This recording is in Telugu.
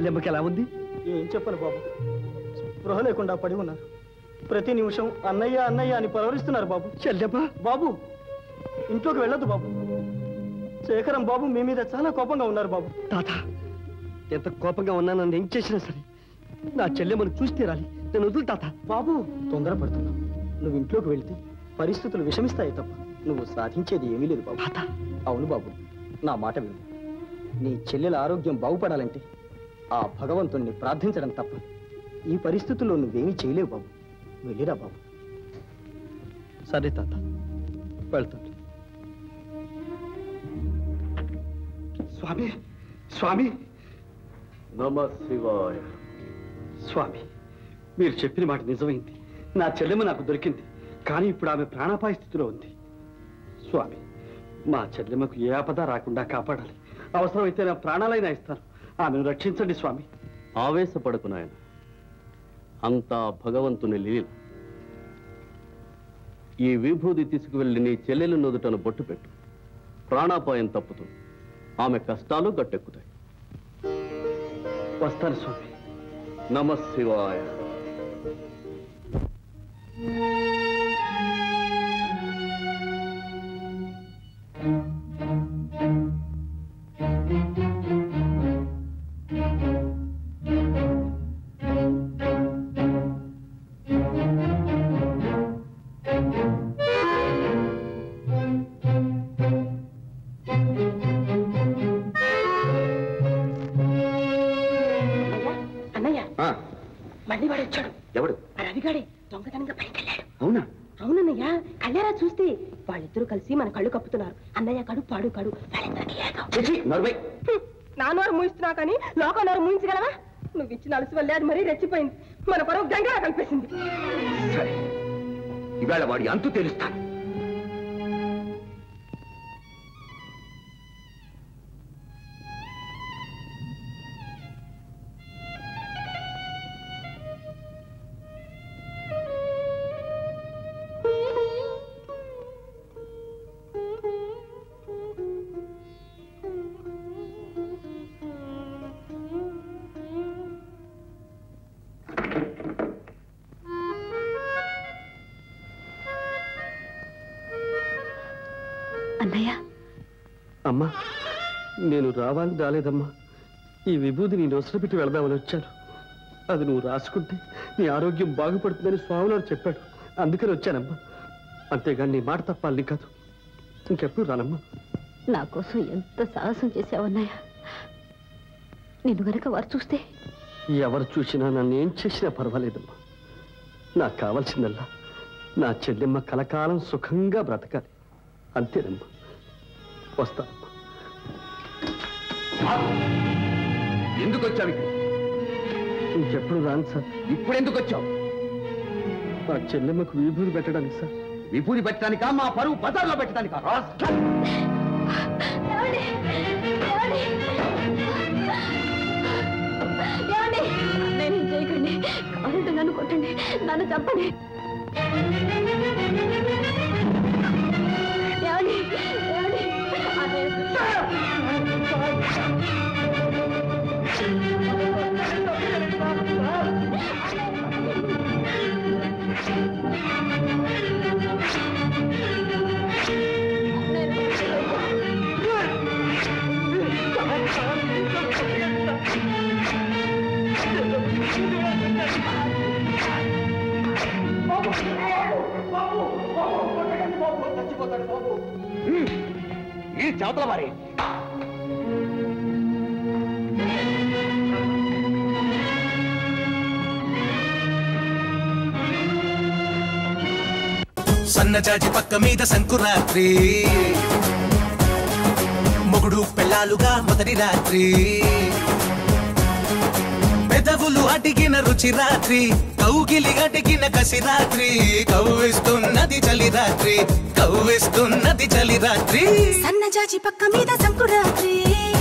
చెల్లెమ్మకి ఎలా ఉంది ఏం చెప్పను బాబు స్పృహ లేకుండా పడి ఉన్నారు ప్రతి నిమిషం అన్నయ్య అన్నయ్య అని పలవరిస్తున్నారు బాబు చెల్లెమ్మ బాబు ఇంట్లోకి వెళ్ళొద్దు బాబు శేఖరం బాబు మీ మీద చాలా కోపంగా ఉన్నారు బాబు తాత ఎంత కోపంగా ఉన్నా నన్ను ఏం చేసినా సరే నా చెల్లెమ్మను చూసి తీరాలి నేను వదులు తాత బాబు తొందరపడుతున్నావు నువ్వు ఇంట్లోకి వెళ్తే పరిస్థితులు విషమిస్తాయి తప్ప నువ్వు సాధించేది ఏమీ లేదు బాబు తాత అవును బాబు నా మాట విను నీ చెల్లెల ఆరోగ్యం బాగుపడాలంటే ఆ భగవంతుణ్ణి ప్రార్థించడం తప్ప ఈ పరిస్థితుల్లో నువ్వేమీ చేయలేవు బాబు వెళ్ళిరా బాబు సరే తాత వెళ్తాను స్వామి స్వామి నమ శివాయ స్వామి మీరు చెప్పిన మాట నిజమైంది నా చెల్లెమ్మ నాకు దొరికింది కానీ ఇప్పుడు ఆమె ప్రాణాపాయ స్థితిలో ఉంది స్వామి మా చెల్లెమ్మకు ఏ ఆపద రాకుండా కాపాడాలి అవసరమైతే నా ప్రాణాలైనా ఇస్తాను ఆమెను రక్షించండి స్వామి ఆవేశపడకు నాయన అంతా భగవంతుని లీల ఈ విభూది తీసుకువెళ్ళి నీ చెల్లెలు నుదుటను బొట్టు పెట్టు ప్రాణాపాయం తప్పుతుంది ఆమె కష్టాలు గట్టెక్కుతాయి వస్తాను స్వామి నమ శివాయ అన్నయ్య మళ్ళీ వాడు వచ్చాడు ఎవడు ఆ రవిగాడే దొంగతనంగా పైకి వెళ్ళాడు అవునా అవునన్నయ్య కళ్ళారా చూస్తే వాళ్ళిద్దరూ కలిసి మన కళ్ళు కప్పుతున్నారు అన్నయ్య కడు పాడు కడు వాళ్ళిద్దరికి ఏదో నర్వై హ్మ్, నా నోరు మూయిస్తున్నా కానీ లోక నోరు మూయించగలవా నువ్వు ఇచ్చిన అలసి వల్లే అది మరీ రెచ్చిపోయింది మన పరువు గంగలా కలిపేసింది సరే ఇవాళ వాడి అంతు తెలుస్తాను అన్నయ్య అమ్మా నేను రావాలని రాలేదమ్మా ఈ విభూతి నీ నొసలు పెట్టి వెళదామని వచ్చాను అది నువ్వు రాసుకుంటే నీ ఆరోగ్యం బాగుపడుతుందని స్వామివారు చెప్పాడు అందుకని వచ్చానమ్మా అంతేగాని నీ మాట తప్పాలని కాదు ఇంకెప్పుడు రానమ్మా నా కోసం ఎంత సాహసం చేశావన్నయ్య నిన్ను గనక వారు చూస్తే ఎవరు చూసినా నన్ను ఏం చేసినా పర్వాలేదమ్మా నాకు కావాల్సిందల్లా నా చెల్లెమ్మ కలకాలం సుఖంగా బ్రతకాలి అంతేనమ్మా వస్తానమ్మా ఎందుకు వచ్చావు ఇక్కడ ఇంకెప్పుడు రాను సార్ ఇప్పుడు ఎందుకు వచ్చావు మా చెల్లెమ్మకు విభూతి పెట్టడానికి సార్ విభూతి పెట్టడానికా మా పరువు బజార్లో పెట్టడానికా రాస్కల్! నేను చేయకండి కావాలంటే నన్ను కొట్టండి నన్ను చెప్పండి ఏమండి? ఏమండి? అదే. ఈ చవతల వారి సన్నజాజి పక్క మీద సంకురాత్రి మొగుడు పెళ్ళాలుగా మొదటి రాత్రి పెదవులు అడిగిన రుచి రాత్రి కౌగిలి అడిగిన కసి రాత్రి కవ్విస్తున్నది చలి రాత్రి కవ్విస్తున్నది చలి రాత్రి సన్నజాజి పక్క మీద సంకురాత్రి